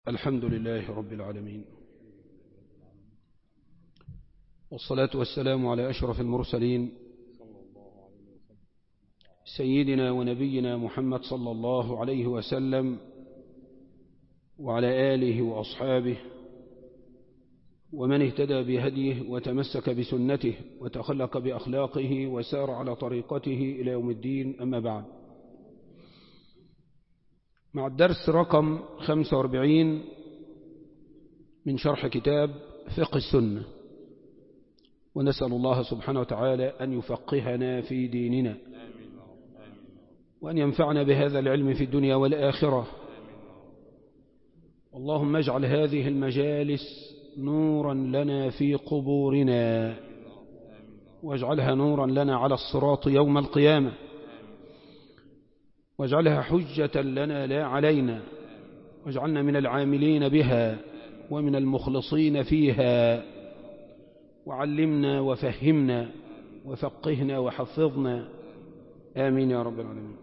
الحمد لله رب العالمين والصلاة والسلام على أشرف المرسلين سيدنا ونبينا محمد صلى الله عليه وسلم وعلى آله وأصحابه ومن اهتدى بهديه وتمسك بسنته وتخلق بأخلاقه وسار على طريقته إلى يوم الدين أما بعد مع الدرس رقم 45 من شرح كتاب فقه السنة ونسأل الله سبحانه وتعالى أن يفقهنا في ديننا وأن ينفعنا بهذا العلم في الدنيا والآخرة اللهم اجعل هذه المجالس نورا لنا في قبورنا واجعلها نورا لنا على الصراط يوم القيامة واجعلها حجة لنا لا علينا واجعلنا من العاملين بها ومن المخلصين فيها وعلمنا وفهمنا وفقهنا وحفظنا آمين يا رب العالمين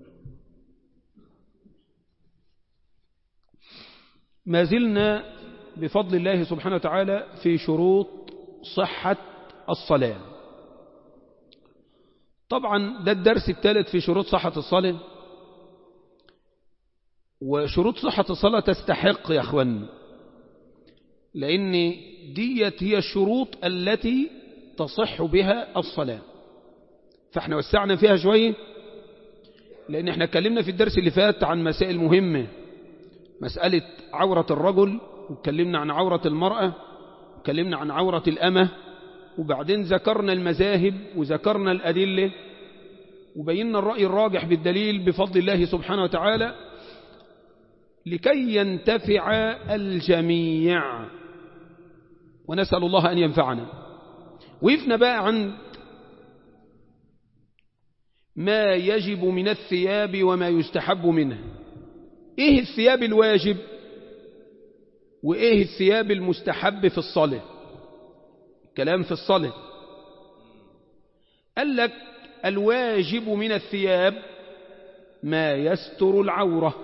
ما زلنا بفضل الله سبحانه وتعالى في شروط صحة الصلاة طبعا ده الدرس الثالث في شروط صحة الصلاة وشروط صحة الصلاة تستحق يا أخوان لأن ديت هي الشروط التي تصح بها الصلاة فاحنا وسعنا فيها شوية لأن احنا اتكلمنا في الدرس اللي فات عن مسائل مهمة مسألة عورة الرجل واتكلمنا عن عورة المرأة واتكلمنا عن عورة الأمة وبعدين ذكرنا المذاهب وذكرنا الأدلة وبينا الرأي الراجح بالدليل بفضل الله سبحانه وتعالى لكي ينتفع الجميع ونسأل الله أن ينفعنا وقفنا بقى عند ما يجب من الثياب وما يستحب منه ايه الثياب الواجب وايه الثياب المستحب في الصلاة كلام في الصلاة قال لك الواجب من الثياب ما يستر العورة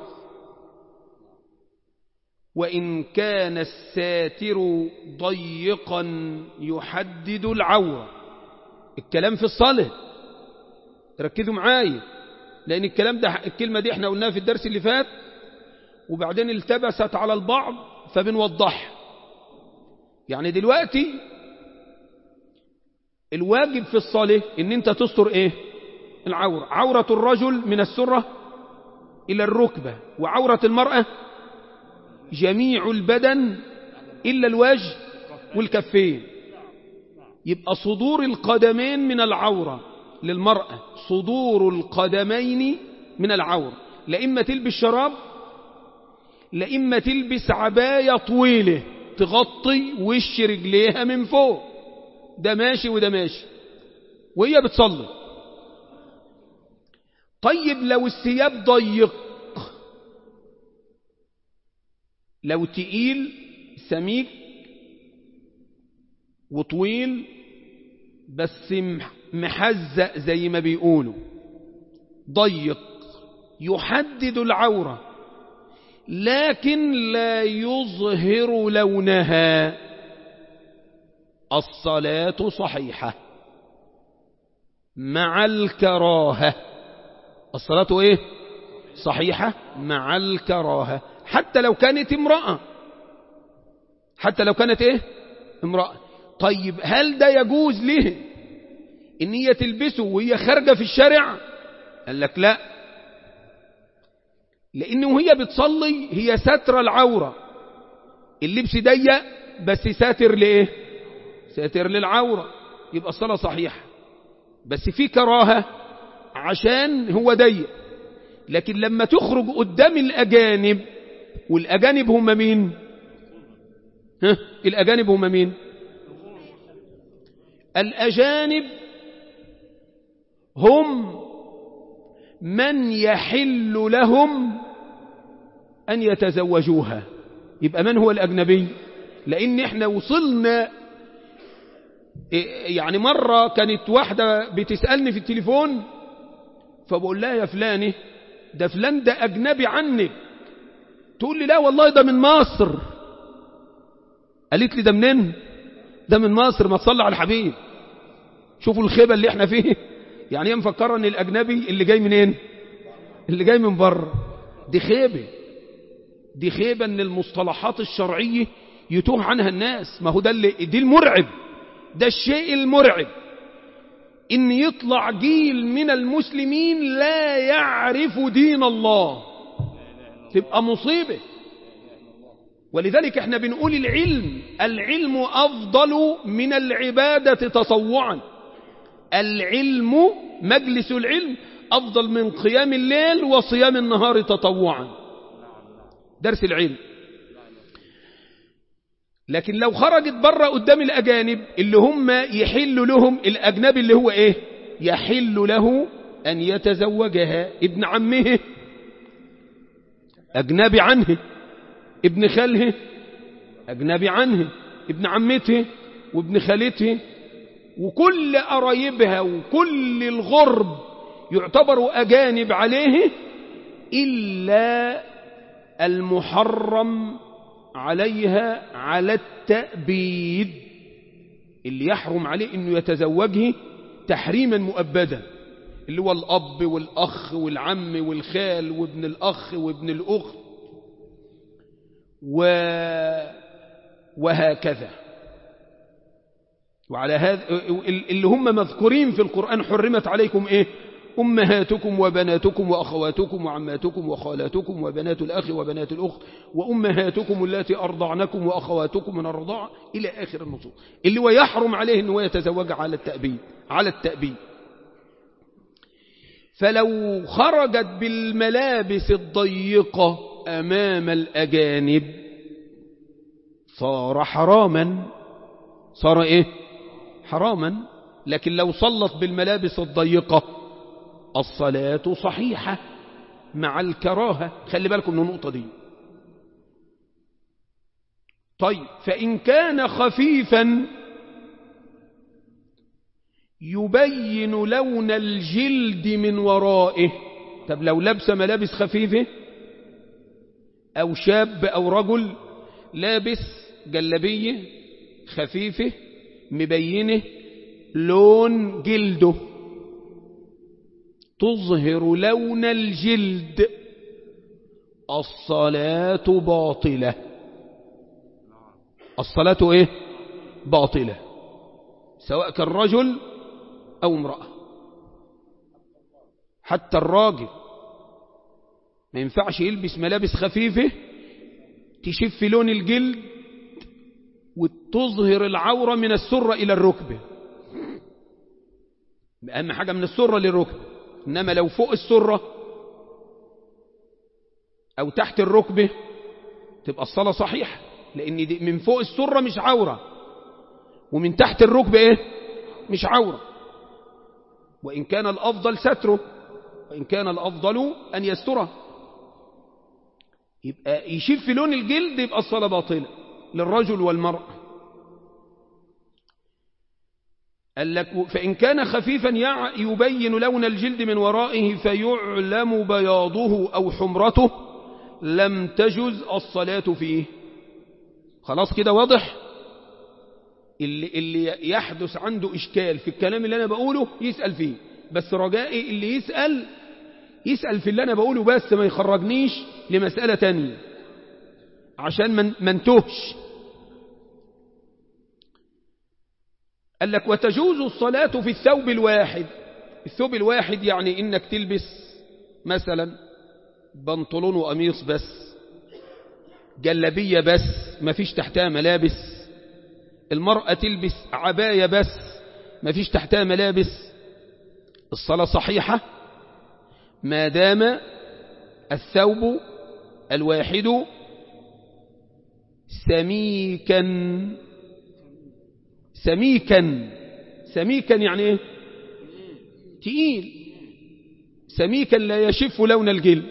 وإن كان الساتر ضيقا يحدد العورة الكلام في الصلاة ركزوا معايا لأن الكلام ده الكلمة دي احنا قلناها في الدرس اللي فات وبعدين التبست على البعض فبنوضحها يعني دلوقتي الواجب في الصلاة ان انت تستر ايه العورة عورة الرجل من السرة الى الركبة وعورة المرأة جميع البدن الا الوجه والكفين يبقى صدور القدمين من العورة للمرأة صدور القدمين من العورة لإما تلبس شراب لإما تلبس عباية طويلة تغطي وش رجليها من فوق ده ماشي وده ماشي وهي بتصلي طيب لو الثياب ضيق لو تقيل سميك وطويل بس محزق زي ما بيقولوا ضيق يحدد العورة لكن لا يظهر لونها الصلاة صحيحة مع الكراهة الصلاة ايه صحيحة مع الكراهة حتى لو كانت امرأة حتى لو كانت ايه امرأة طيب هل ده يجوز له ان هي تلبسه وهي خارجة في الشارع قال لك لا لانه هي بتصلي هي ساتر العورة اللبس ضيق بس ساتر لايه ساتر للعورة يبقى الصلاة صحيحة بس في كراهة عشان هو ضيق لكن لما تخرج قدام الأجانب والأجانب هم مين ها الأجانب هم مين الأجانب هم من يحل لهم أن يتزوجوها يبقى من هو الأجنبي لأن احنا وصلنا يعني مرة كانت واحدة بتسألني في التليفون فبقول لها يا فلانة ده فلان ده أجنبي عنك تقول لي لا والله ده من مصر قالت لي ده منين ده من مصر ما تصلي على الحبيب شوفوا الخيبة اللي احنا فيه يعني هي مفكرة ان الاجنبي اللي جاي منين اللي جاي من بره دي خيبة دي خيبة ان المصطلحات الشرعية يتوه عنها الناس ما هو ده اللي دي المرعب ده الشيء المرعب ان يطلع جيل من المسلمين لا يعرف دين الله تبقى مصيبة ولذلك احنا بنقول العلم العلم أفضل من العبادة تطوعا العلم مجلس العلم أفضل من قيام الليل وصيام النهار تطوعا درس العلم لكن لو خرجت بره قدام الأجانب اللي هم يحل لهم الأجنبي اللي هو إيه يحل له أن يتزوجها ابن عمه أجنبي عنه ابن خاله أجنبي عنه ابن عمته وابن خالته وكل قرايبها وكل الغرب يعتبروا أجانب عليه إلا المحرم عليها على التأبيد اللي يحرم عليه أنه يتزوجه تحريما مؤبدا اللي هو الأب والأخ والعم والخال وابن الأخ وابن الأخت و... وهكذا وعلى هذا اللي هم مذكورين في القرآن حرمت عليكم إيه أمهاتكم وبناتكم وأخواتكم وعماتكم وخالاتكم وبنات الأخ وبنات الأخت وأمهاتكم التي أرضعنكم وأخواتكم من الرضاعة إلى آخر النصوص اللي هو يحرم عليه أنه يتزوج على التأبيد على التأبيد فلو خرجت بالملابس الضيقة أمام الأجانب صار حراما صار إيه حراما لكن لو صلت بالملابس الضيقة الصلاة صحيحة مع الكراهة خلي بالكم من النقطة دي طيب فإن كان خفيفا يبين لون الجلد من ورائه طب لو لبس ملابس خفيفة أو شاب أو رجل لابس جلبية خفيفة مبينة لون جلده تظهر لون الجلد الصلاة باطلة الصلاة ايه باطلة سواء كان رجل او امرأة حتى الراجل ما ينفعش يلبس ملابس خفيفة تشف لون الجلد وتظهر العورة من السرة إلى الركبة أهم حاجة من السرة للركبة إنما لو فوق السرة أو تحت الركبة تبقى الصلاة صحيحة لأن دي من فوق السرة مش عورة ومن تحت الركبة إيه مش عورة وإن كان الأفضل ستره وإن كان الأفضل أن يستره يبقى يشيل في لون الجلد يبقى الصلاة باطلة للرجل والمرأة قال لك فإن كان خفيفا يبين لون الجلد من ورائه فيعلم بياضه أو حمرته لم تجز الصلاة فيه خلاص كده واضح اللي, اللي يحدث عنده إشكال في الكلام اللي أنا بقوله يسأل فيه بس رجائي اللي يسأل يسأل في اللي أنا بقوله بس ما يخرجنيش لمسألة تانية عشان من, من تهش قال لك وتجوز الصلاة في الثوب الواحد الثوب الواحد يعني إنك تلبس مثلا بنطلون وقميص بس جلبية بس ما فيش تحتها ملابس المرأة تلبس عباية بس ما فيش تحتها ملابس الصلاة صحيحة ما دام الثوب الواحد سميكا سميكا سميكا يعني ايه تقيل سميكا لا يشف لون الجلد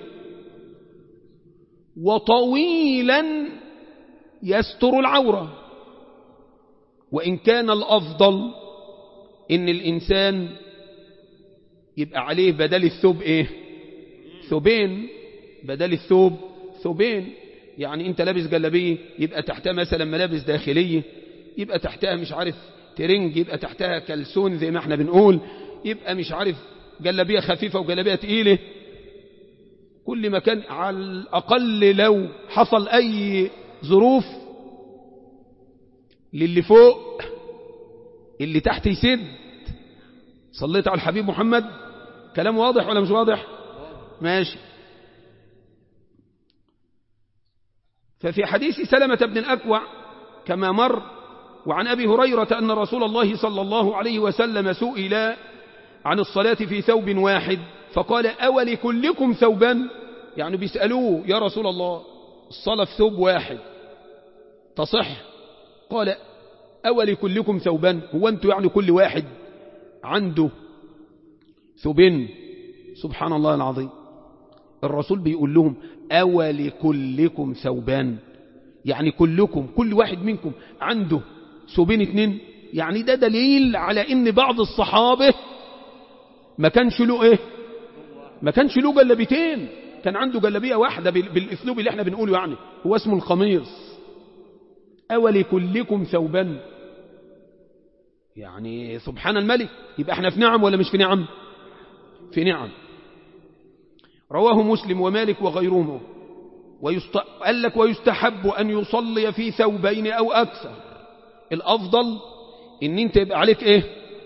وطويلا يستر العورة وإن كان الأفضل إن الإنسان يبقى عليه بدل الثوب إيه ثوبين بدل الثوب ثوبين يعني انت لابس جلابيه يبقى تحتها مثلا ملابس داخلية يبقى تحتها مش عارف ترنج يبقى تحتها كلسون زي ما احنا بنقول يبقى مش عارف جلابية خفيفة وجلابية تقيلة كل ما كان على الأقل لو حصل أي ظروف للي فوق اللي تحت يسد صليت على الحبيب محمد كلام واضح ولا مش واضح ماشي ففي حديث سلمة بن الأكوع كما مر وعن أبي هريرة أن رسول الله صلى الله عليه وسلم سئل عن الصلاة في ثوب واحد فقال أول كلكم ثوبان يعني بيسألوه يا رسول الله الصلاة في ثوب واحد تصح قال أول كلكم ثوبان هو أنتوا يعني كل واحد عنده ثوبين سبحان الله العظيم الرسول بيقول لهم أول كلكم ثوبان يعني كلكم كل واحد منكم عنده ثوبين اتنين يعني ده دليل على ان بعض الصحابة ما كانش له ايه ما كانش له جلبيتين كان عنده جلبية واحدة بالاسلوب اللي احنا بنقوله يعني هو اسمه القميص أول كلكم ثوبان يعني سبحان الملك يبقى احنا في نعم ولا مش في نعم في نعم رواه مسلم ومالك وغيرهما ويست... قال لك ويستحب أن يصلي في ثوبين أو أكثر الأفضل إن أنت يبقى عليك إيه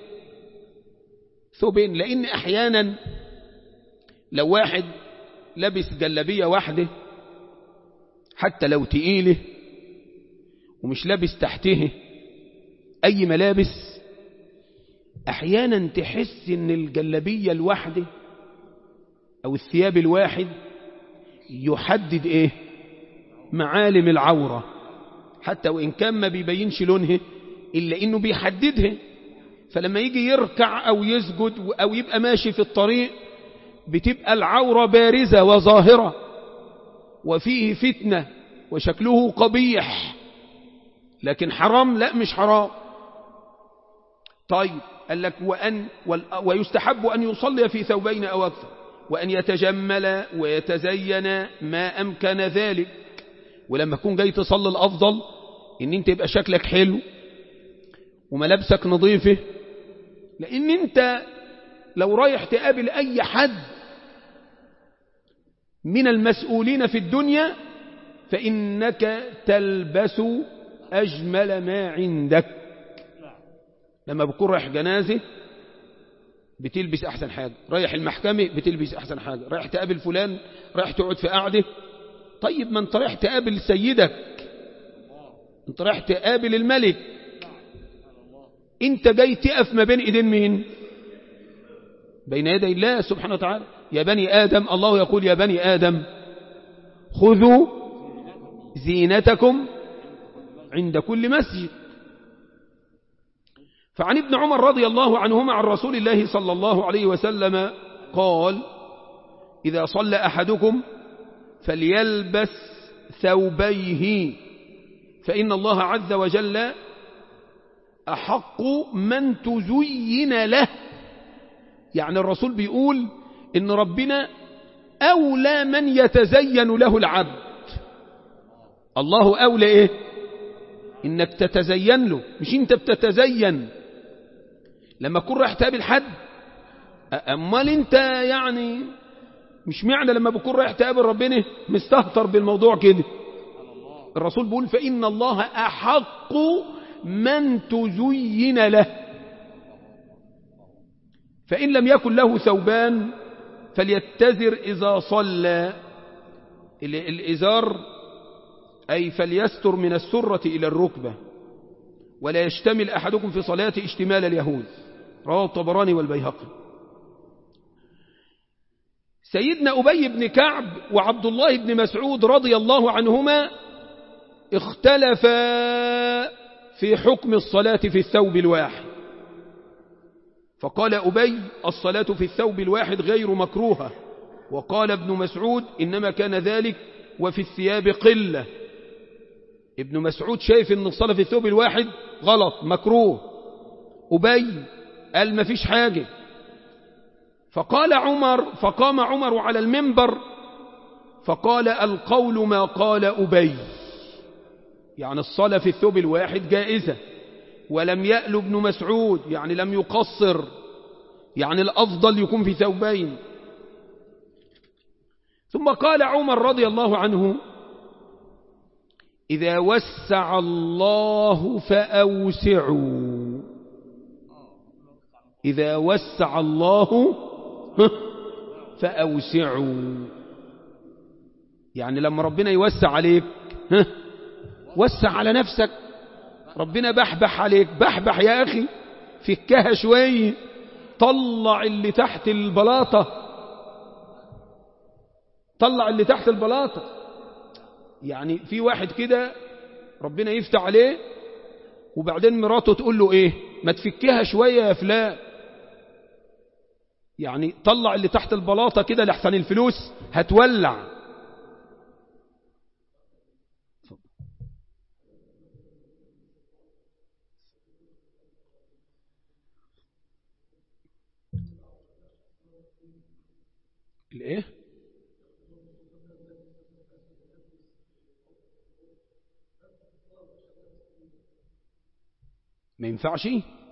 ثوبين لأن أحيانا لو واحد لبس جلبية واحدة حتى لو تقيله ومش لابس تحته أي ملابس أحيانا تحس إن الجلبية الواحدة أو الثياب الواحد يحدد إيه معالم العورة حتى وإن كان ما بيبينش لونها إلا إنه بيحددها فلما يجي يركع أو يسجد أو يبقى ماشي في الطريق بتبقى العورة بارزة وظاهرة وفيه فتنة وشكله قبيح لكن حرام لا مش حرام طيب قال لك وأن ويستحب أن يصلي في ثوبين أو أكثر وأن يتجمل ويتزين ما أمكن ذلك ولما تكون جاي تصلي الأفضل إن أنت يبقى شكلك حلو وملابسك نظيفة لأن أنت لو رايح تقابل أي حد من المسؤولين في الدنيا فإنك تلبس أجمل ما عندك لما بكون رايح جنازة بتلبس أحسن حاجة رايح المحكمة بتلبس أحسن حاجة رايح تقابل فلان رايح تقعد في قعدة طيب ما انت رايح تقابل سيدك انت رايح تقابل الملك انت جاي تقف ما بين ايدين مين بين يدي الله سبحانه وتعالى يا بني آدم الله يقول يا بني آدم خذوا زينتكم عند كل مسجد فعن ابن عمر رضي الله عنهما عن رسول الله صلى الله عليه وسلم قال إذا صلى أحدكم فليلبس ثوبيه فإن الله عز وجل أحق من تزين له يعني الرسول بيقول إن ربنا أولى من يتزين له العبد الله أولى إيه إنك تتزين له مش أنت بتتزين لما تكون رايح تقابل حد أمال أنت يعني مش معنى لما بكون رايح تقابل ربنا مستهتر بالموضوع كده الرسول بيقول فإن الله أحق من تزين له فإن لم يكن له ثوبان فليتزر إذا صلى الإزار أي فليستر من السرة إلى الركبة ولا يشتمل أحدكم في صلاة اشتمال اليهود رواه الطبراني والبيهقي سيدنا أبي بن كعب وعبد الله بن مسعود رضي الله عنهما اختلفا في حكم الصلاة في الثوب الواحد فقال أبي الصلاة في الثوب الواحد غير مكروهة وقال ابن مسعود إنما كان ذلك وفي الثياب قلة ابن مسعود شايف ان الصلاة في الثوب الواحد غلط مكروه أبي قال ما فيش حاجة فقال عمر فقام عمر على المنبر فقال القول ما قال أبي يعني الصلاة في الثوب الواحد جائزة ولم يأل ابن مسعود يعني لم يقصر يعني الأفضل يكون في ثوبين ثم قال عمر رضي الله عنه إذا وسع الله فأوسعوا إذا وسع الله فأوسعوا يعني لما ربنا يوسع عليك وسع على نفسك ربنا بحبح عليك بحبح يا أخي فكها شوية طلع اللي تحت البلاطة طلع اللي تحت البلاطة يعني في واحد كده ربنا يفتح عليه وبعدين مراته تقول له ايه ما تفكها شوية يا فلان يعني طلع اللي تحت البلاطة كده لحسن الفلوس هتولع الايه ما ينفعش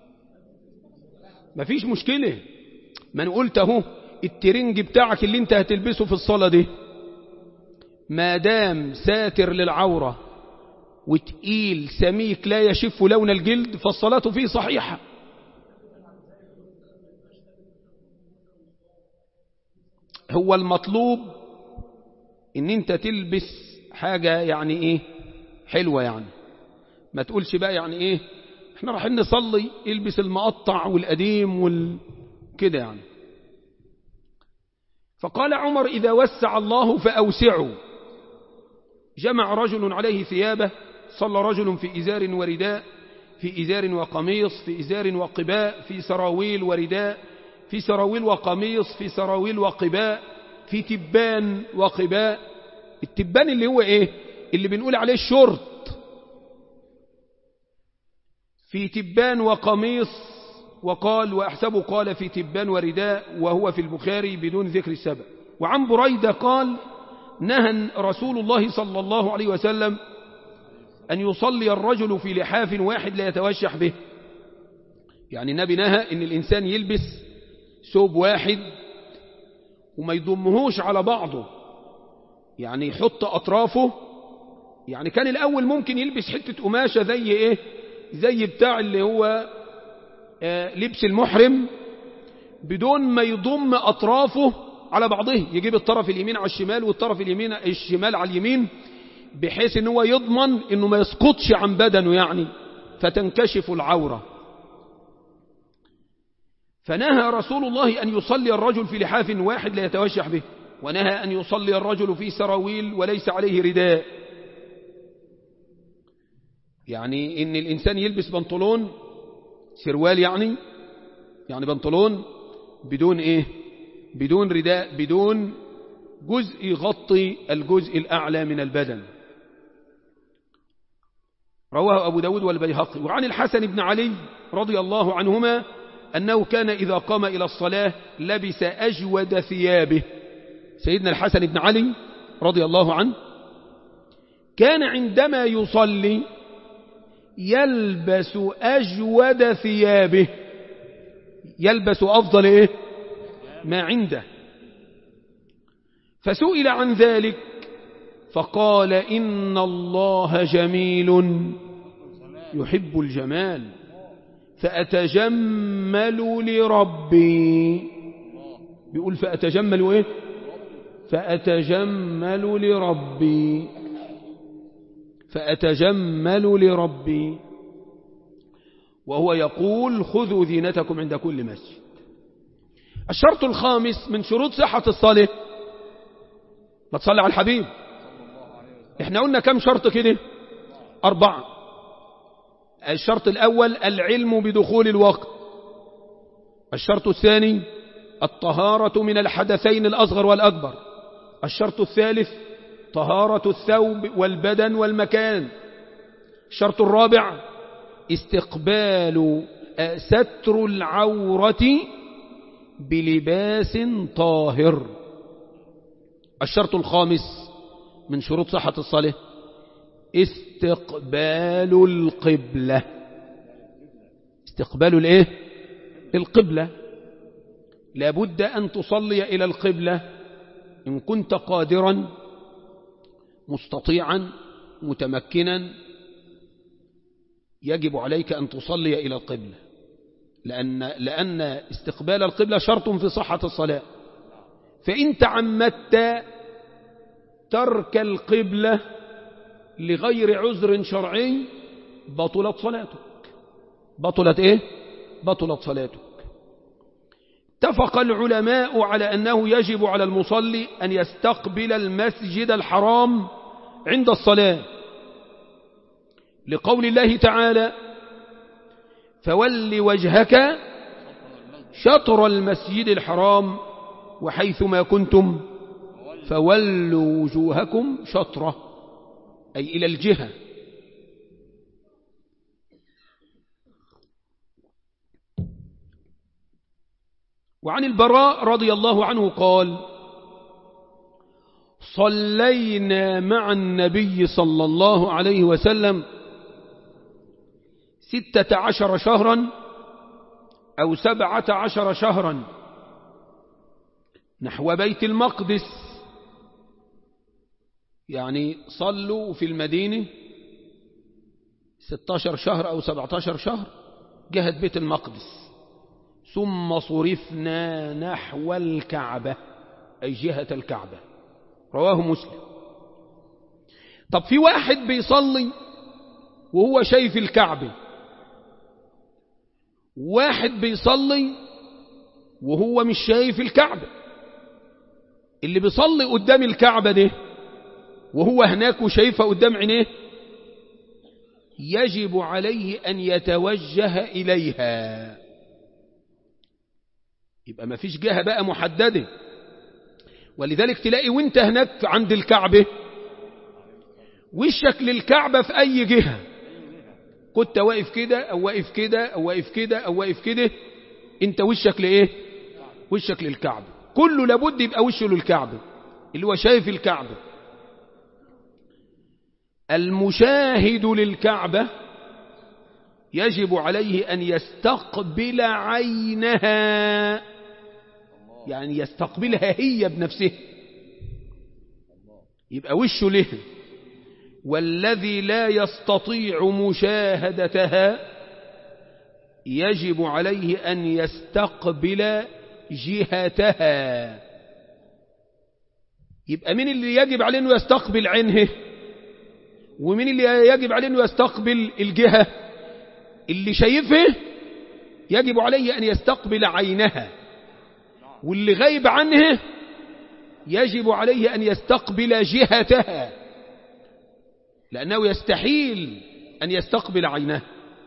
ما فيش مشكلة ما انا قلت اهو الترنج بتاعك اللي انت هتلبسه في الصلاة دي ما دام ساتر للعورة وتقيل سميك لا يشف لون الجلد فالصلاة فيه صحيحة هو المطلوب ان انت تلبس حاجة يعني ايه حلوة يعني ما تقولش بقى يعني ايه احنا رايحين نصلي البس المقطع والقديم وال... كده يعني فقال عمر إذا وسع الله فأوسعوا جمع رجل عليه ثيابه صلى رجل في إزار ورداء في إزار وقميص في إزار وقباء في سراويل ورداء في سراويل وقميص في سراويل وقباء في تبان وقباء التبان اللي هو ايه اللي بنقول عليه الشرط في تبان وقميص وقال وأحسبه قال في تبان ورداء وهو في البخاري بدون ذكر السبب وعن بريدة قال نهى رسول الله صلى الله عليه وسلم أن يصلي الرجل في لحاف واحد لا يتوشح به يعني النبي نهى أن الإنسان يلبس ثوب واحد وما يضمهوش على بعضه يعني يحط أطرافه يعني كان الأول ممكن يلبس حتة قماشة زي إيه زي بتاع اللي هو آه لبس المحرم بدون ما يضم أطرافه على بعضه يجيب الطرف اليمين على الشمال والطرف اليمين الشمال على اليمين بحيث ان هو يضمن انه ما يسقطش عن بدنه يعني فتنكشف العورة فنهى رسول الله أن يصلي الرجل في لحاف واحد لا يتوشح به ونهى أن يصلي الرجل في سراويل وليس عليه رداء يعني ان الانسان يلبس بنطلون سروال يعني يعني بنطلون بدون ايه بدون رداء بدون جزء يغطي الجزء الاعلى من البدن رواه ابو داود والبيهقي وعن الحسن بن علي رضي الله عنهما انه كان اذا قام الى الصلاة لبس اجود ثيابه سيدنا الحسن بن علي رضي الله عنه كان عندما يصلي يلبس أجود ثيابه يلبس أفضل إيه ما عنده فسئل عن ذلك فقال إن الله جميل يحب الجمال فأتجمل لربي بيقول فأتجمل إيه فأتجمل لربي فأتجمل لربي وهو يقول خذوا زينتكم عند كل مسجد الشرط الخامس من شروط صحة الصلاة ما تصلي على الحبيب احنا قلنا كم شرط كده أربعة الشرط الأول العلم بدخول الوقت الشرط الثاني الطهارة من الحدثين الأصغر والأكبر الشرط الثالث طهارة الثوب والبدن والمكان الشرط الرابع استقبال ستر العورة بلباس طاهر الشرط الخامس من شروط صحة الصلاة استقبال القبلة استقبال الايه القبلة لابد أن تصلي إلى القبلة إن كنت قادرا مستطيعا متمكنا يجب عليك أن تصلي إلى القبلة لأن, لأن استقبال القبلة شرط في صحة الصلاة فإن تعمدت ترك القبلة لغير عذر شرعي بطلت صلاتك بطلت إيه؟ بطلت صلاتك اتفق العلماء على أنه يجب على المصلي أن يستقبل المسجد الحرام عند الصلاة لقول الله تعالى فول وجهك شطر المسجد الحرام وحيث ما كنتم فولوا وجوهكم شطرة أي إلى الجهة وعن البراء رضي الله عنه قال صلينا مع النبي صلى الله عليه وسلم ستة عشر شهرا أو سبعة عشر شهرا نحو بيت المقدس يعني صلوا في المدينة ستاشر شهر أو سبعتاشر شهر جهة بيت المقدس ثم صرفنا نحو الكعبة أي جهة الكعبة رواه مسلم طب في واحد بيصلي وهو شايف الكعبة واحد بيصلي وهو مش شايف الكعبة اللي بيصلي قدام الكعبة ده وهو هناك وشايفها قدام عينيه يجب عليه أن يتوجه إليها يبقى ما فيش جهة بقى محددة ولذلك تلاقي وانت هناك عند الكعبة وشك للكعبة في أي جهة كنت واقف كده أو واقف كده أو واقف كده أو واقف كده انت وشك لإيه وشك للكعبة كله لابد يبقى وشه للكعبة اللي هو شايف الكعبة المشاهد للكعبة يجب عليه أن يستقبل عينها يعني يستقبلها هي بنفسه يبقى وشه له والذي لا يستطيع مشاهدتها يجب عليه أن يستقبل جهتها يبقى مين اللي يجب عليه أنه يستقبل عينه ومين اللي يجب عليه أنه يستقبل الجهة اللي شايفه يجب عليه أن يستقبل عينها واللي غيب عنه يجب عليه أن يستقبل جهتها لأنه يستحيل أن يستقبل عينه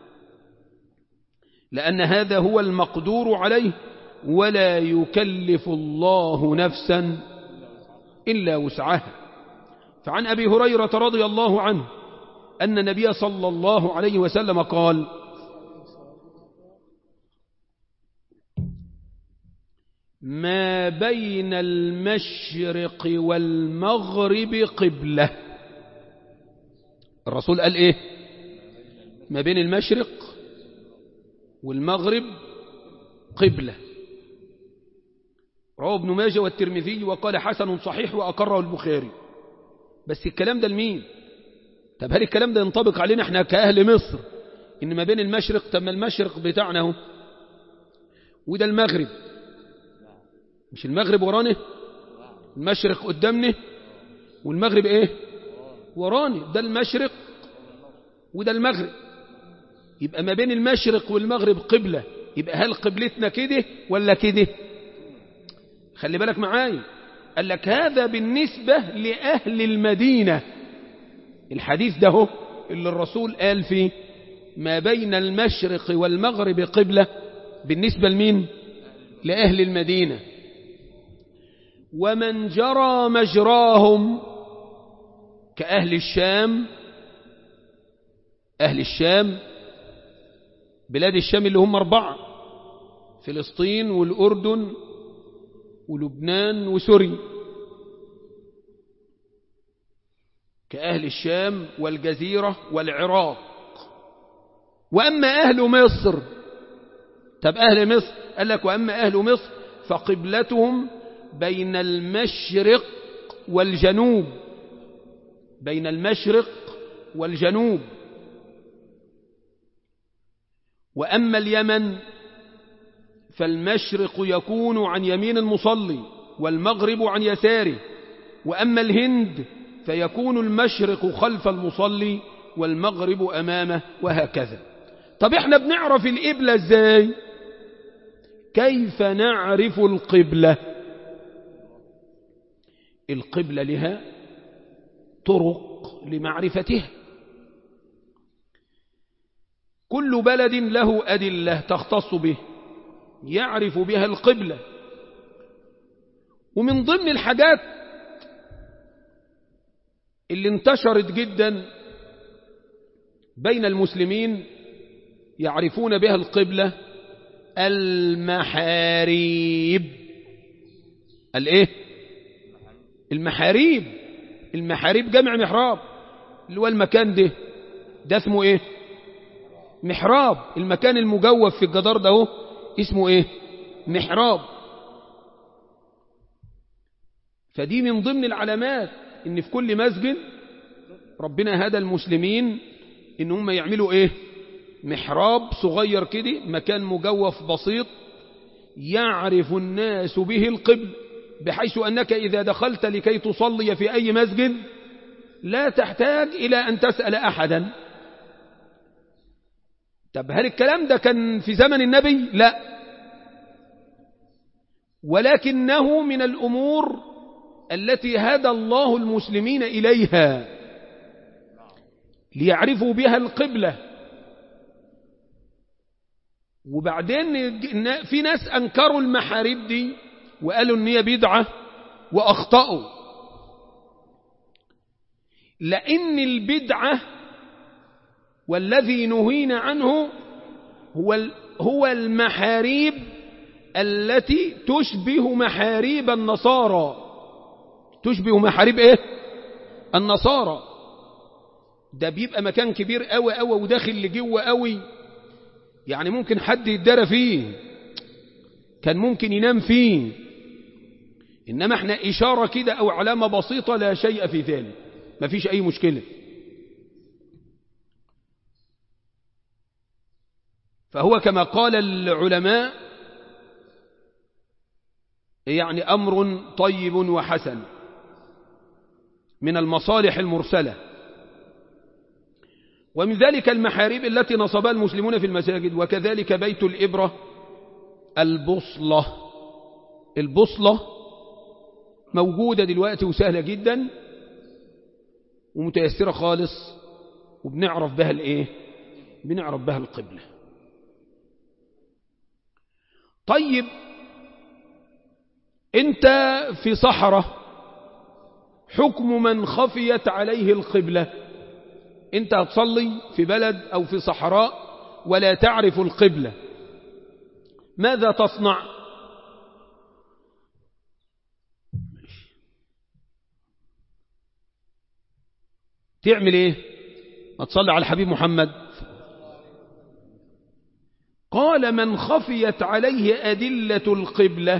لأن هذا هو المقدور عليه ولا يكلف الله نفسا إلا وسعها فعن أبي هريرة رضي الله عنه أن النبي صلى الله عليه وسلم قال ما بين المشرق والمغرب قبلة الرسول قال ايه ما بين المشرق والمغرب قبلة رواه ابن ماجه والترمذي وقال حسن صحيح وأقره البخاري بس الكلام ده لمين طب هل الكلام ده ينطبق علينا احنا كأهل مصر ان ما بين المشرق طب ما المشرق بتاعنا اهو وده المغرب مش المغرب ورانا المشرق قدامنا والمغرب ايه وراني ده المشرق وده المغرب يبقى ما بين المشرق والمغرب قبلة يبقى هل قبلتنا كده ولا كده خلي بالك معايا قال لك هذا بالنسبة لأهل المدينة الحديث ده هو اللي الرسول قال فيه ما بين المشرق والمغرب قبلة بالنسبة لمين لأهل المدينة ومن جرى مجراهم كأهل الشام أهل الشام بلاد الشام اللي هم أربعة فلسطين والأردن ولبنان وسوريا كأهل الشام والجزيرة والعراق وأما أهل مصر طب أهل مصر قال لك وأما أهل مصر فقبلتهم بين المشرق والجنوب بين المشرق والجنوب وأما اليمن فالمشرق يكون عن يمين المصلي والمغرب عن يساره وأما الهند فيكون المشرق خلف المصلي والمغرب أمامه وهكذا طب احنا بنعرف القبلة ازاي كيف نعرف القبلة القبلة لها طرق لمعرفتها كل بلد له أدلة تختص به يعرف بها القبلة ومن ضمن الحاجات اللي انتشرت جدا بين المسلمين يعرفون بها القبلة المحاريب الايه المحاريب المحاريب جمع محراب اللي هو المكان ده ده اسمه ايه محراب المكان المجوف في الجدار ده اهو اسمه ايه محراب فدي من ضمن العلامات ان في كل مسجد ربنا هدى المسلمين ان هم يعملوا ايه محراب صغير كده مكان مجوف بسيط يعرف الناس به القبل بحيث أنك إذا دخلت لكي تصلي في أي مسجد لا تحتاج إلى أن تسأل أحدا طب هل الكلام ده كان في زمن النبي لا ولكنه من الأمور التي هدى الله المسلمين إليها ليعرفوا بها القبلة وبعدين في ناس أنكروا المحاريب دي وقالوا ان هي بدعة وأخطأوا لأن البدعة والذي نهينا عنه هو هو المحاريب التي تشبه محاريب النصارى تشبه محاريب ايه النصارى ده بيبقى مكان كبير قوي قوي وداخل لجوه قوي يعني ممكن حد يتدرى فيه كان ممكن ينام فيه إنما احنا إشارة كده أو علامة بسيطة لا شيء في ذلك ما فيش أي مشكلة فهو كما قال العلماء يعني أمر طيب وحسن من المصالح المرسلة ومن ذلك المحاريب التي نصبها المسلمون في المساجد وكذلك بيت الإبرة البصلة البصلة موجودة دلوقتي وسهلة جدا ومتيسرة خالص وبنعرف بها الايه بنعرف بها القبلة طيب انت في صحراء حكم من خفيت عليه القبلة انت هتصلي في بلد او في صحراء ولا تعرف القبلة ماذا تصنع تعمل ايه ما تصلي على الحبيب محمد قال من خفيت عليه أدلة القبلة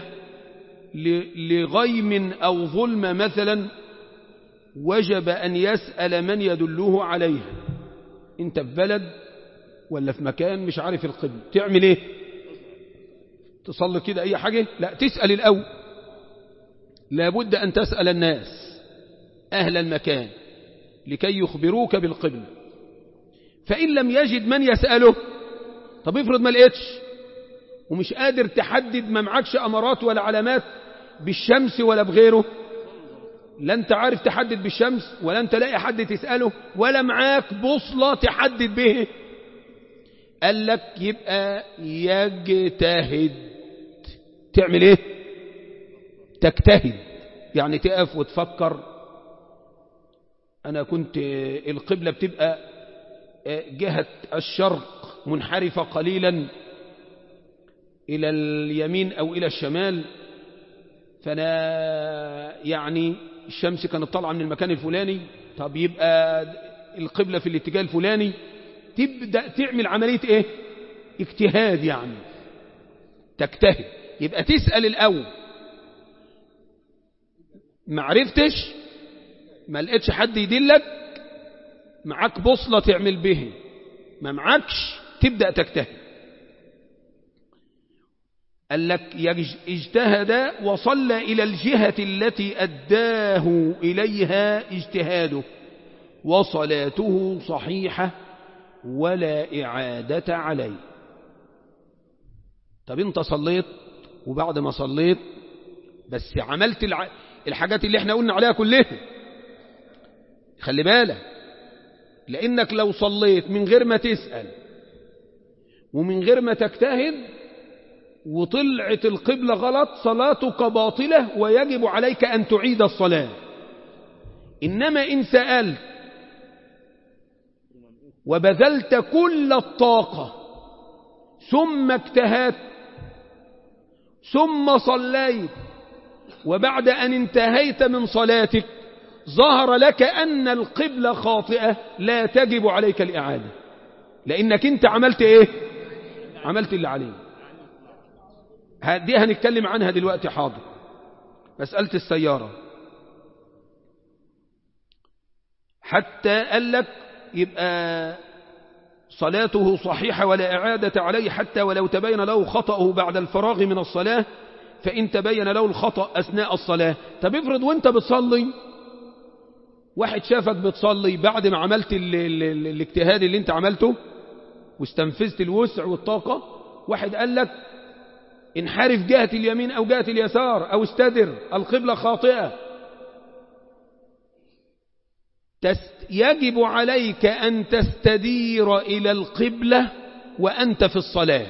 لغيم أو ظلم مثلا وجب أن يسأل من يدله عليها انت في بلد ولا في مكان مش عارف القبلة تعمل ايه تصلي كده أي حاجة لا تسأل الأول لابد أن تسأل الناس أهل المكان لكي يخبروك بالقبلة فإن لم يجد من يسأله طب افرض ما لقيتش ومش قادر تحدد ما معكش أمارات ولا علامات بالشمس ولا بغيره لا انت عارف تحدد بالشمس ولا انت لاقي حد تسأله ولا معاك بوصلة تحدد به قال لك يبقى يجتهد تعمل ايه تجتهد يعني تقف وتفكر انا كنت القبلة بتبقى جهة الشرق منحرفة قليلا إلى اليمين أو إلى الشمال فأنا يعني الشمس كانت طالعة من المكان الفلاني طب يبقى القبلة في الاتجاه الفلاني تبدأ تعمل عملية ايه اجتهاد يعني تجتهد يبقى تسأل الأول ما عرفتش ما لقيتش حد يدلك معاك بوصلة تعمل به ما معكش تبدأ تجتهد قال لك اجتهد وصلى إلى الجهة التي أداه إليها اجتهاده وصلاته صحيحة ولا إعادة عليه طب انت صليت وبعد ما صليت بس عملت الع... الحاجات اللي احنا قلنا عليها كلها خلي بالك لانك لو صليت من غير ما تسأل ومن غير ما تجتهد وطلعت القبلة غلط صلاتك باطلة ويجب عليك أن تعيد الصلاة إنما إن سألت وبذلت كل الطاقة ثم اجتهدت ثم صليت وبعد أن انتهيت من صلاتك ظهر لك أن القبلة خاطئة لا تجب عليك الإعادة لأنك أنت عملت إيه عملت اللي عليه دي هنتكلم عنها دلوقتي حاضر مسألة السيارة حتى قال لك يبقى صلاته صحيحة ولا إعادة عليه حتى ولو تبين له خطأه بعد الفراغ من الصلاة فإن تبين له الخطأ أثناء الصلاة طب افرض وانت بتصلي واحد شافك بتصلي بعد ما عملت ال ال ال الاجتهاد اللي انت عملته واستنفذت الوسع والطاقة واحد قال لك انحرف جهة اليمين أو جهة اليسار أو استدر القبلة خاطئة يجب عليك أن تستدير إلى القبلة وأنت في الصلاة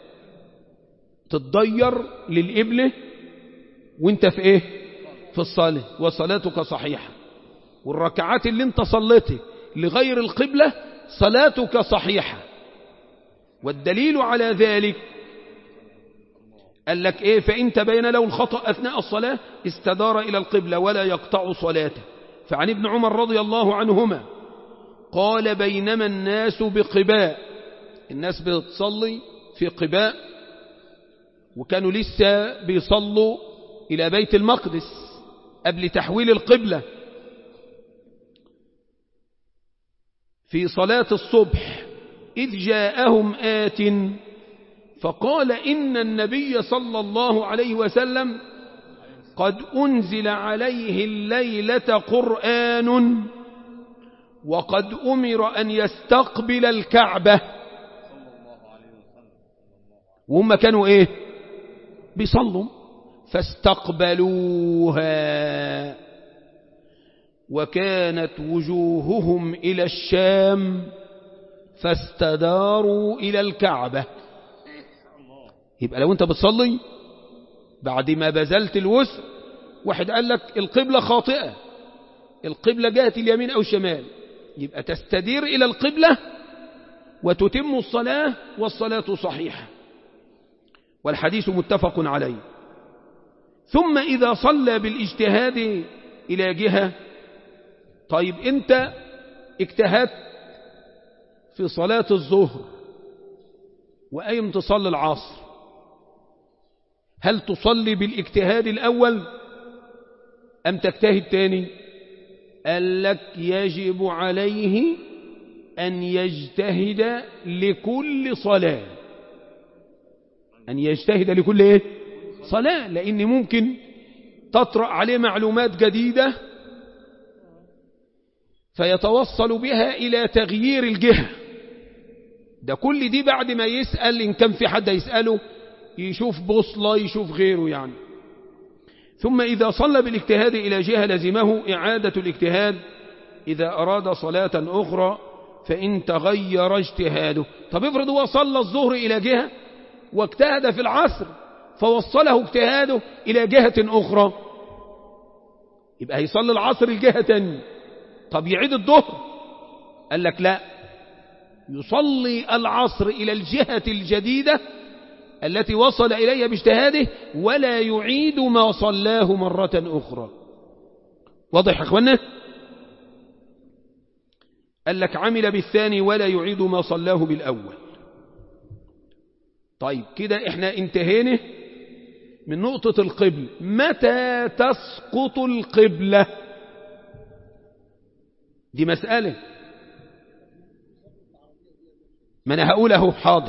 تتضير للقبلة وانت في ايه في الصلاة وصلاتك صحيحة والركعات اللي انت صليتها لغير القبلة صلاتك صحيحة والدليل على ذلك قال لك ايه فإن تبين له الخطأ أثناء الصلاة استدار إلى القبلة ولا يقطع صلاته فعن ابن عمر رضي الله عنهما قال بينما الناس بقباء الناس بتصلي في قباء وكانوا لسه بيصلوا إلى بيت المقدس قبل تحويل القبلة في صلاة الصبح إذ جاءهم آت فقال إن النبي صلى الله عليه وسلم قد أنزل عليه الليلة قرآن وقد أمر أن يستقبل الكعبة وهم كانوا إيه بيصلوا فاستقبلوها وكانت وجوههم إلى الشام فاستداروا إلى الكعبة يبقى لو أنت بتصلي بعد ما بذلت الوسع واحد قال لك القبلة خاطئة القبلة جهة اليمين أو الشمال يبقى تستدير إلى القبلة وتتم الصلاة والصلاة صحيحة والحديث متفق عليه ثم إذا صلى بالاجتهاد إلى جهة طيب أنت اجتهدت في صلاة الظهر وأيم تصلي العصر هل تصلي بالاجتهاد الأول أم تجتهد تاني قال لك يجب عليه أن يجتهد لكل صلاة أن يجتهد لكل إيه؟ صلاة لأن ممكن تطرأ عليه معلومات جديدة فيتوصل بها إلى تغيير الجهة ده كل دي بعد ما يسأل إن كان في حد يسأله يشوف بوصلة يشوف غيره يعني ثم إذا صلى بالاجتهاد إلى جهة لزمه إعادة الاجتهاد إذا أراد صلاة أخرى فإن تغير اجتهاده طب افرض هو صلى الظهر إلى جهة واجتهد في العصر فوصله اجتهاده إلى جهة أخرى يبقى هيصلي العصر الجهة تانية طب يعيد الظهر قال لك لا يصلي العصر إلى الجهة الجديدة التي وصل إليها باجتهاده ولا يعيد ما صلاه مرة أخرى واضح يا أخوانا قال لك عمل بالثاني ولا يعيد ما صلاه بالأول طيب كده احنا انتهينا من نقطة القبل متى تسقط القبلة دي مسألة ما أنا هقوله حاضر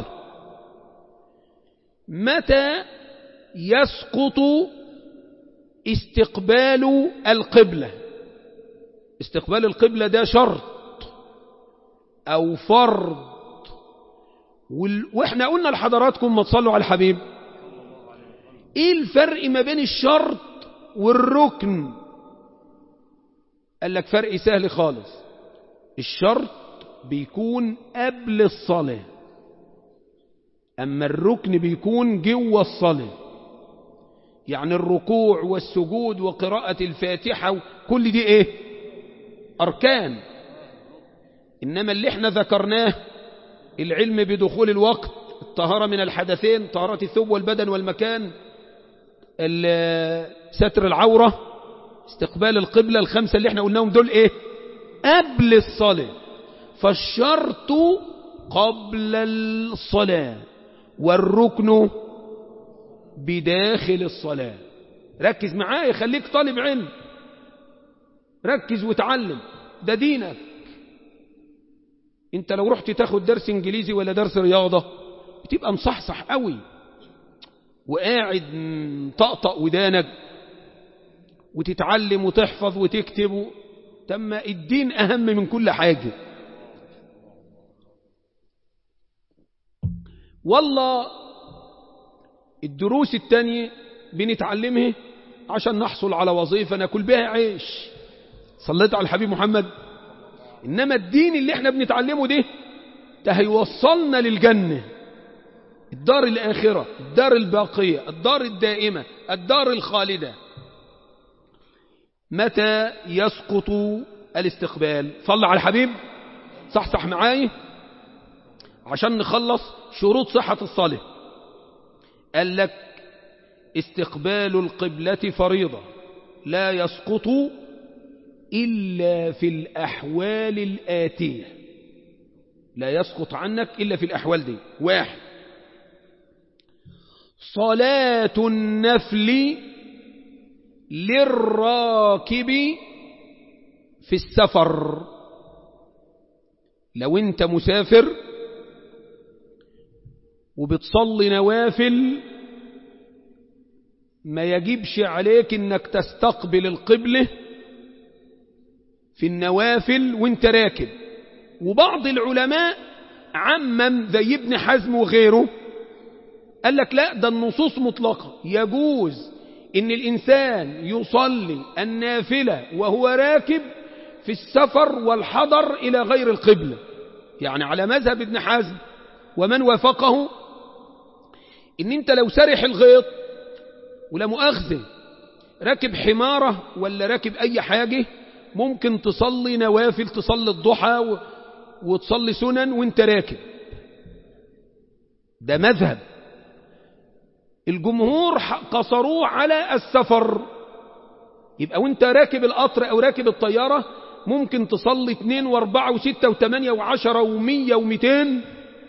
متى يسقط استقبال القبلة استقبال القبلة ده شرط أو فرض وال... وإحنا قلنا لحضراتكم ما تصلوا على الحبيب إيه الفرق ما بين الشرط والركن قال لك فرق سهل خالص الشرط بيكون قبل الصلاة أما الركن بيكون جوه الصلاة يعني الركوع والسجود وقراءة الفاتحة كل دي ايه أركان إنما اللي احنا ذكرناه العلم بدخول الوقت الطهارة من الحدثين طهارة الثوب والبدن والمكان ستر العورة استقبال القبلة الخمسة اللي احنا قلناهم دول ايه قبل الصلاة فالشرط قبل الصلاة والركن بداخل الصلاة ركز معايا خليك طالب علم ركز وتعلم ده دينك انت لو رحت تاخد درس انجليزي ولا درس رياضة بتبقى مصحصح قوي وقاعد طقطق ودانك وتتعلم وتحفظ وتكتب تم الدين أهم من كل حاجة والله الدروس التانية بنتعلمها عشان نحصل على وظيفة ناكل بها عيش صليت على الحبيب محمد إنما الدين اللي احنا بنتعلمه ده ده هيوصلنا للجنة الدار الآخرة الدار الباقية الدار الدائمة الدار الخالدة متى يسقط الاستقبال صل على الحبيب صح صح معاي عشان نخلص شروط صحة الصلاة قال لك استقبال القبلة فريضة لا يسقط إلا في الأحوال الآتية لا يسقط عنك إلا في الأحوال دي واحد صلاة النفل للراكب في السفر لو انت مسافر وبتصلي نوافل ما يجبش عليك انك تستقبل القبلة في النوافل وانت راكب وبعض العلماء عمم زي ابن حزم وغيره قال لك لا ده النصوص مطلقة يجوز ان الانسان يصلي النافلة وهو راكب في السفر والحضر الى غير القبلة يعني على مذهب ابن حزم ومن وافقه ان انت لو سرح الغيط ولا مؤاخذة راكب حمارة ولا راكب اي حاجة ممكن تصلي نوافل تصلي الضحى و... وتصلي سنن وانت راكب ده مذهب الجمهور قصروه على السفر يبقى وانت راكب القطر او راكب الطيارة ممكن تصلي اثنين واربعة وستة وثمانية وعشرة ومية ومئتين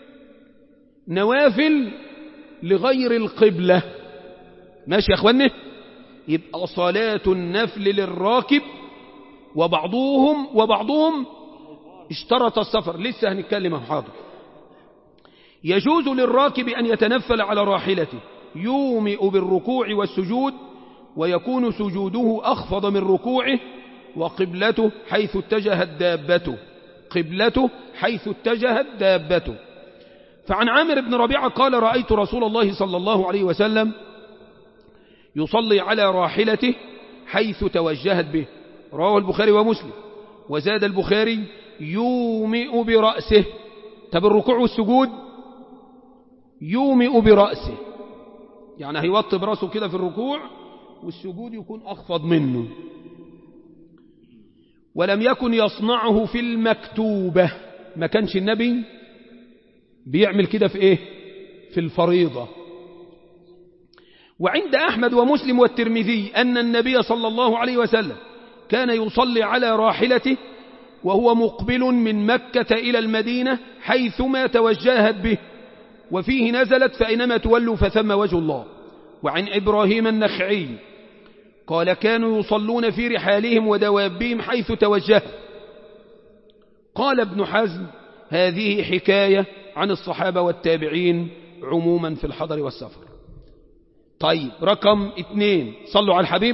نوافل لغير القبلة ماشي يا اخواني يبقى صلاة النفل للراكب وبعضهم وبعضهم اشترط السفر لسه هنتكلم حاضر يجوز للراكب أن يتنفل على راحلته يومئ بالركوع والسجود ويكون سجوده أخفض من ركوعه وقبلته حيث اتجهت دابته قبلته حيث اتجهت دابته فعن عامر بن ربيعة قال رأيت رسول الله صلى الله عليه وسلم يصلي على راحلته حيث توجهت به رواه البخاري ومسلم وزاد البخاري يومئ برأسه طب الركوع والسجود يومئ برأسه يعني هيوطي برأسه كده في الركوع والسجود يكون أخفض منه ولم يكن يصنعه في المكتوبة ما كانش النبي بيعمل كده في ايه في الفريضة وعند أحمد ومسلم والترمذي أن النبي صلى الله عليه وسلم كان يصلي على راحلته وهو مقبل من مكة إلى المدينة حيثما توجهت به وفيه نزلت فإنما تولوا فثم وجه الله وعن إبراهيم النخعي قال كانوا يصلون في رحالهم ودوابهم حيث توجه قال ابن حزم هذه حكاية عن الصحابة والتابعين عموما في الحضر والسفر طيب رقم اثنين صلوا على الحبيب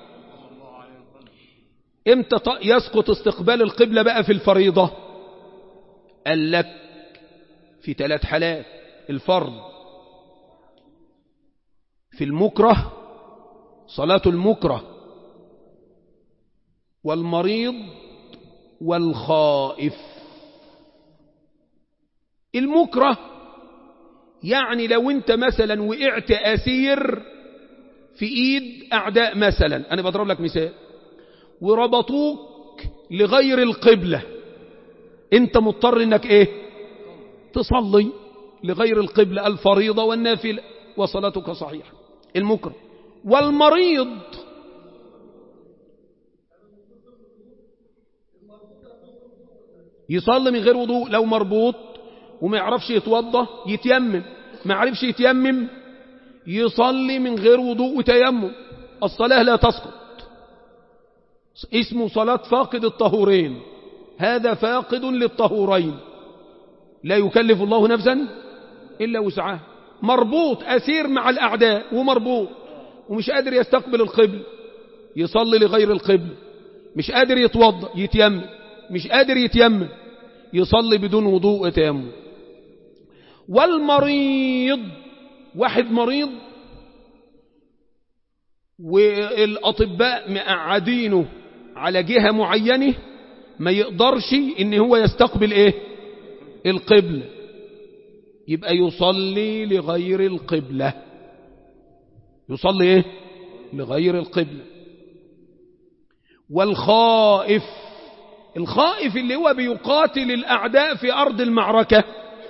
امتى يسقط استقبال القبلة بقى في الفريضة قال لك في ثلاث حالات الفرض في المكره صلاة المكره والمريض والخائف المكره يعني لو انت مثلا وقعت أسير في ايد اعداء مثلا انا بضرب لك مثال وربطوك لغير القبلة انت مضطر انك ايه تصلي لغير القبلة الفريضة والنافلة وصلاتك صحيحة المكره والمريض يصلي من غير وضوء لو مربوط وما يعرفش يتوضى يتيمم ما عرفش يتيمم يصلي من غير وضوء وتيمم الصلاة لا تسقط اسمه صلاة فاقد الطهورين هذا فاقد للطهورين لا يكلف الله نفسا إلا وسعها مربوط أسير مع الأعداء ومربوط ومش قادر يستقبل القبل يصلي لغير القبل مش قادر يتوضا يتيمم مش قادر يتيمم يصلي بدون وضوء تيمم والمريض واحد مريض والأطباء مقعدينه على جهة معينة ما يقدرش ان هو يستقبل ايه القبلة يبقى يصلي لغير القبلة يصلي ايه لغير القبلة والخائف الخائف اللي هو بيقاتل الأعداء في أرض المعركة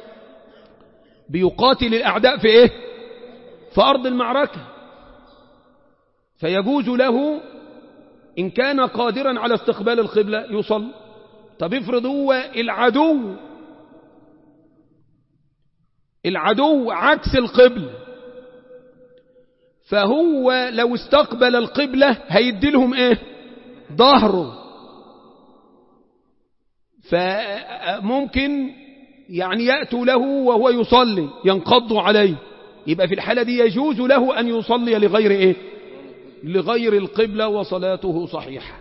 بيقاتل الأعداء في إيه في أرض المعركة فيجوز له إن كان قادرا على استقبال القبلة يصل طب افرض هو العدو العدو عكس القبلة فهو لو استقبل القبلة هيديلهم ايه ظهره فممكن يعني يأتوا له وهو يصلي ينقض عليه يبقى في الحالة دي يجوز له أن يصلي لغير إيه لغير القبلة وصلاته صحيحة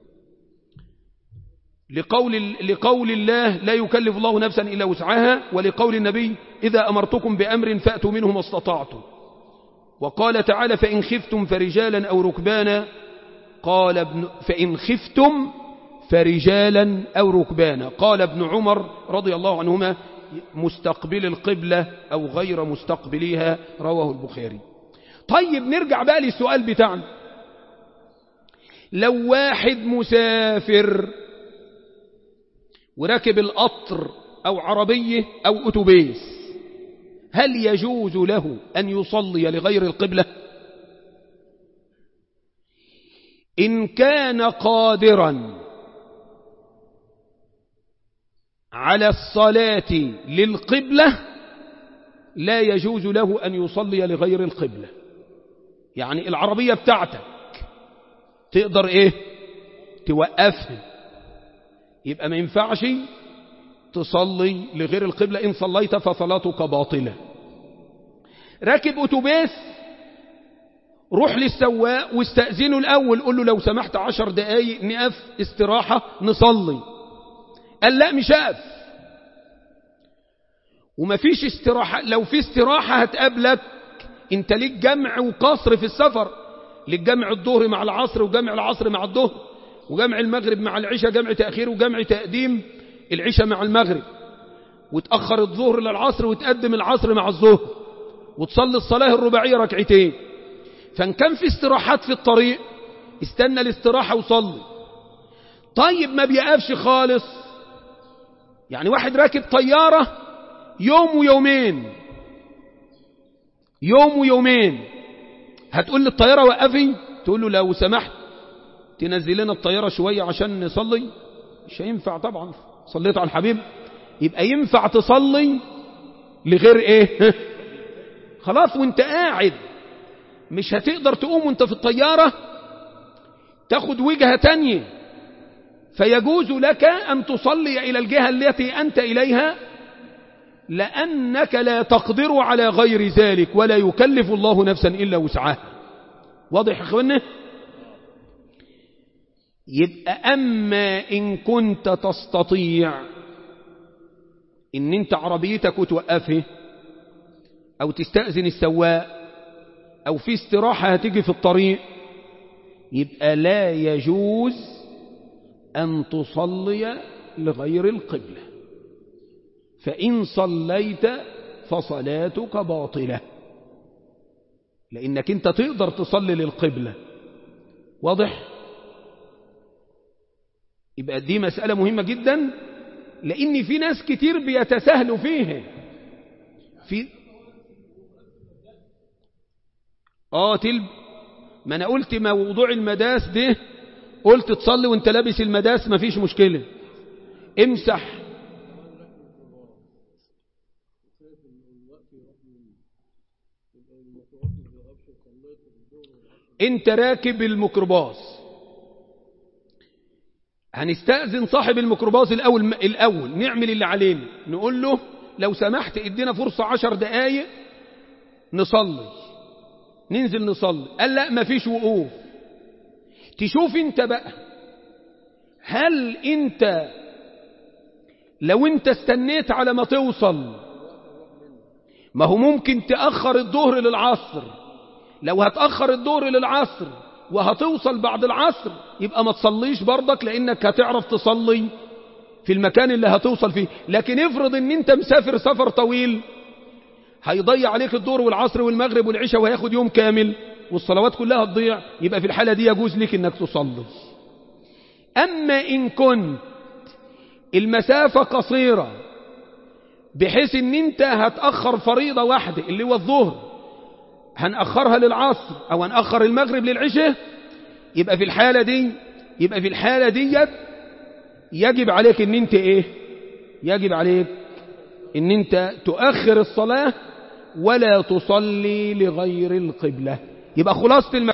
لقول, لقول الله لا يكلف الله نفسا إلا وسعها ولقول النبي إذا أمرتكم بأمر فأتوا منه ما استطعتم وقال تعالى فإن خفتم فرجالا أو ركبانا قال ابن فإن خفتم فرجالا أو ركبانا قال ابن عمر رضي الله عنهما مستقبل القبلة أو غير مستقبليها رواه البخاري طيب نرجع بقى للسؤال بتاعنا لو واحد مسافر وركب القطر أو عربية أو أتوبيس هل يجوز له أن يصلي لغير القبلة إن كان قادرا على الصلاة للقبلة لا يجوز له أن يصلي لغير القبلة يعني العربية بتاعتك تقدر ايه توقفها يبقى ما ينفعش تصلي لغير القبلة إن صليت فصلاتك باطلة راكب أتوبيس روح للسواق واستأذنه الأول قول له لو سمحت عشر دقايق نقف استراحة نصلي قال لا مش هقف ومفيش استراحة لو في استراحة هتقابلك انت ليك جمع وقصر في السفر ليك جمع الظهر مع العصر وجمع العصر مع الظهر وجمع المغرب مع العشاء جمع تأخير وجمع تقديم العشاء مع المغرب وتأخر الظهر للعصر وتقدم العصر مع الظهر وتصلي الصلاة الرباعية ركعتين فان كان في استراحات في الطريق استنى الاستراحة وصلي طيب ما بيقفش خالص يعني واحد راكب طيارة يوم ويومين يوم ويومين هتقول للطيارة وقفي تقول له لو سمحت تنزل لنا الطيارة شوية عشان نصلي مش هينفع طبعا صليت على الحبيب يبقى ينفع تصلي لغير ايه خلاص وانت قاعد مش هتقدر تقوم وانت في الطيارة تاخد وجهة تانية فيجوز لك أن تصلي إلى الجهة التي أنت إليها لأنك لا تقدر على غير ذلك ولا يكلف الله نفسا إلا وسعها واضح يا أخوانا يبقى أما إن كنت تستطيع إن أنت عربيتك وتوقفه أو تستأذن السواق أو في استراحة هتيجي في الطريق يبقى لا يجوز أن تصلي لغير القبلة فإن صليت فصلاتك باطلة لأنك أنت تقدر تصلي للقبلة واضح؟ يبقى دي مسألة مهمة جدا لأن في ناس كتير بيتساهلوا فيها في اه تلب ما انا قلت موضوع المداس ده قلت تصلي وانت لابس المداس مفيش مشكلة امسح انت راكب الميكروباص هنستأذن صاحب الميكروباص الأول, الأول نعمل اللي علينا نقول له لو سمحت ادينا فرصة عشر دقايق نصلي ننزل نصلي قال لا مفيش وقوف تشوف انت بقى هل انت لو انت استنيت على ما توصل ما هو ممكن تأخر الظهر للعصر لو هتأخر الظهر للعصر وهتوصل بعد العصر يبقى ما تصليش برضك لانك هتعرف تصلي في المكان اللي هتوصل فيه لكن افرض ان انت مسافر سفر طويل هيضيع عليك الظهر والعصر والمغرب والعشاء وهياخد يوم كامل والصلوات كلها تضيع يبقى في الحالة دي يجوز لك انك تصلي اما ان كنت المسافة قصيرة بحيث ان انت هتأخر فريضة واحدة اللي هو الظهر هنأخرها للعصر او هنأخر المغرب للعشاء يبقى في الحالة دي يبقى في الحالة دي يجب عليك ان انت ايه يجب عليك ان انت تؤخر الصلاة ولا تصلي لغير القبلة يبقى خلاصة الم...